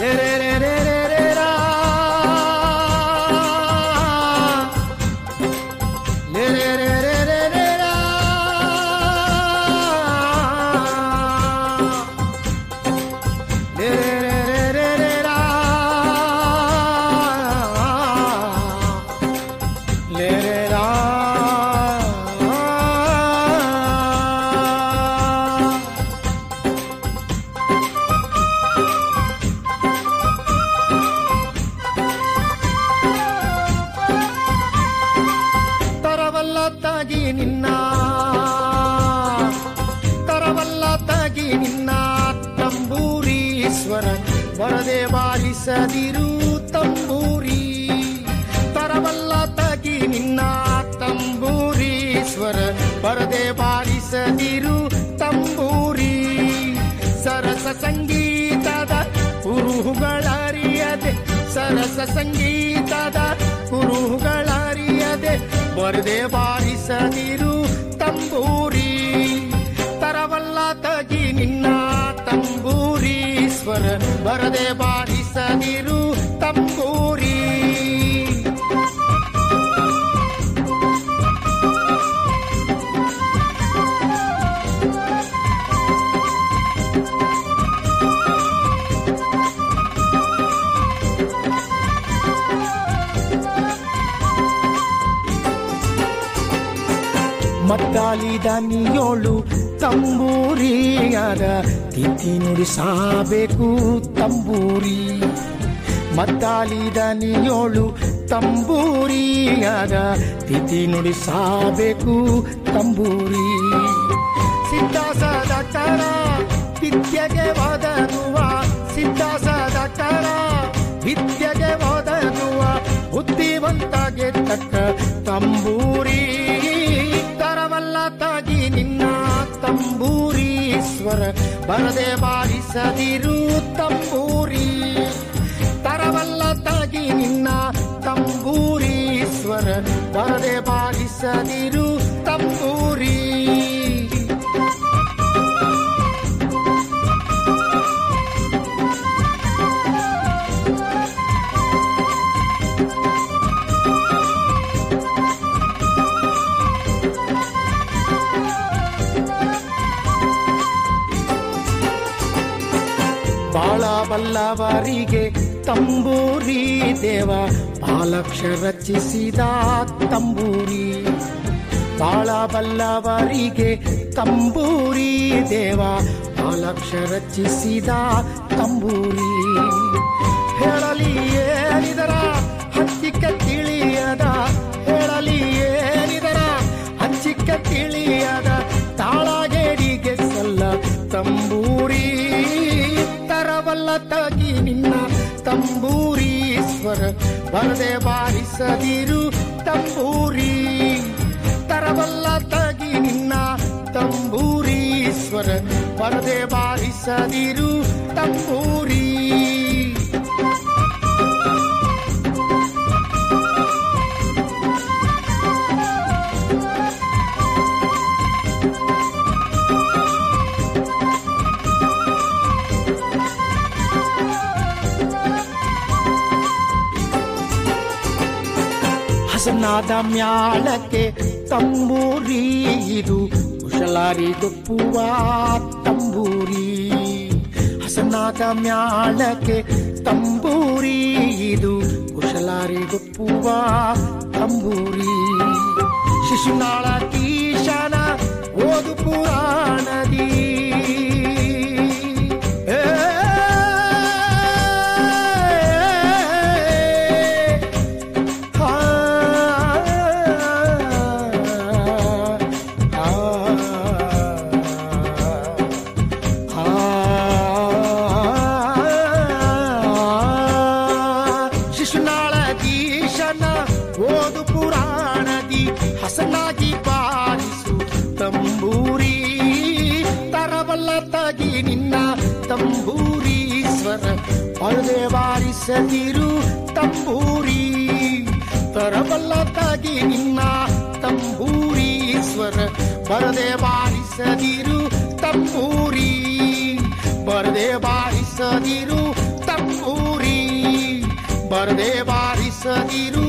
ಲೇ ರೇ ರೇ ರೇ ರೇ ರೇ ರಾ. ಲೇ ರೇ ರೇ ರೇ ರೇ ರೇ ರಾ. ಲೇ ರೇ ರೇ ರೇ ರೇ ರೇ ರಾ. ಲೇ ರೇ ರಾ. ತರವಲ್ಲ ತಾಗಿ ನಿನ್ನ ತರವಲ್ಲ ತಾಗಿ ನಿನ್ನ ತಂಬೂರೀಶ್ವರ ಬರದೆ ಬಾರಿಸದಿರು ತಂಬೂರಿ ತರವಲ್ಲ ತಾಗಿ ನಿನ್ನ ತಂಬೂರೀಶ್ವರ ಬರದೆ ಬಾರಿಸದಿರು ತಂಬೂರಿ ಸರಸ ಸಂಗೀತದ ಕುರುಹುಗಳರಿಯದೆ ಸರಸ ಸಂಗೀತದ ಕುರುಹುಗಳರಿಯದೆ ಬರದೆ ಬಾರಿಸದಿರು ತಂಬೂರಿ ತರವಲ್ಲ ತಗಿ ನಿನ್ನ ತಂಬೂರೀಶ್ವರ ಬರದೆ ಬಾರಿಸದಿರು ತಂಬೂರಿ ಮದ್ದಾಲಿದ ನೀಯೋಳು ತಂಬೂರಿಯಾದ ತಿಥಿ ನುಡಿಸಬೇಕು ತಂಬೂರಿ ಮದ್ದಾಲಿದ ನೀಯೋಳು ತಂಬೂರಿಯಾದ ತಿಥಿ ನುಡಿಸಬೇಕು ತಂಬೂರಿ ಸಿದ್ಧಾಸದ ಕರ ವಿದ್ಯೆಗೆ ಒದಗುವ ಸಿದ್ಧಾಸದ ಕರ ವಿದ್ಯೆಗೆ ಒದಗುವ ಬುದ್ಧಿವಂತಗೆ ತಕ್ಕ ತಂಬೂರಿ ತರವಲ್ಲ ತಾಗಿ ನಿನ್ನ ತಂಬೂರೀಶ್ವರ ಬರದೆ ಬಾರಿಸದಿರು ತಂಬೂರಿ ತರವಲ್ಲ ತಾಗಿ ನಿನ್ನ ತಂಬೂರೀಶ್ವರ ಬರದೆ ಬಾರಿಸದಿರು ತಂಬೂರಿ ಬಾಳ ಬಲ್ಲವರಿಗೆ ತಂಬೂರಿ ದೇವ ಬಾಲಕ್ಷ ರಚಿಸಿದ ತಂಬೂರಿ ಬಾಳ ಬಲ್ಲವರಿಗೆ ತಂಬೂರಿ ದೇವ ಬಾಲಕ್ಷ ರಚಿಸಿದ ತಂಬೂರಿ ಹೇಳಲಿ ಏನಿದರ ಹಚ್ಚಿಕ ತಿಳಿಯದ ಹೇಳಲಿ ಏನಿದರ ಹಚ್ಚಿಕ ತಿಳಿಯದ ತಾಳಗೇರಿಗೆ ಸಲ್ಲ ತಂಬೂರಿ ತರವಲ್ಲ ತಾಗಿ ನಿನ್ನ ತಂಬೂರೀಶ್ವರ ಬರದೆ ಬಾರಿಸದಿರು ತಂಬೂರಿ ತರವಲ್ಲ ತಾಗಿ ನಿನ್ನ ತಂಬೂರೀಶ್ವರ ಬರದೆ ಬಾರಿಸದಿರು ತಂಬೂರಿ ಹಸನಾದ ಮ್ಯಾಳಕ್ಕೆ ತಂಬೂರಿ ಇದು ಕುಶಲಾರಿ ಗೊಪ್ಪುವ ತಂಬೂರಿ ಹಸನಾದ ಮ್ಯಾಳಕ್ಕೆ ತಂಬೂರಿ ಇದು ಕುಶಲಾರಿ ಗೊಪ್ಪುವ ತಂಬೂರಿ ಶಿಶುನಾಳ ಕೀಶನ ಓದು ಪುರಾಣದಿ ಏ ಶಿಶುನಾಳ ದೀಶನ ಓದು ಪುರಾಣದಿ ಹಸನಾಗಿ ಬಾರಿಸು ತಂಬೂರಿ ತರವಲ್ಲ ತಾಗಿ ನಿನ್ನ ತಂಬೂರೀಶ್ವರ ಪರದೆ ಬಾರಿಸದಿರು ತಂಬೂರಿ ತರವಲ್ಲ ತಾಗಿ ನಿನ್ನ ತಂಬೂರೀಶ್ವರ ಬರದೆ ಬಾರಿಸದಿರು ತಂಬೂರಿ ಬರದೆ ಬಾರಿಸದಿರು ತಂಬೂರಿ ಊರಿ ಬರದೆ ಬಾರಿಸದಿರು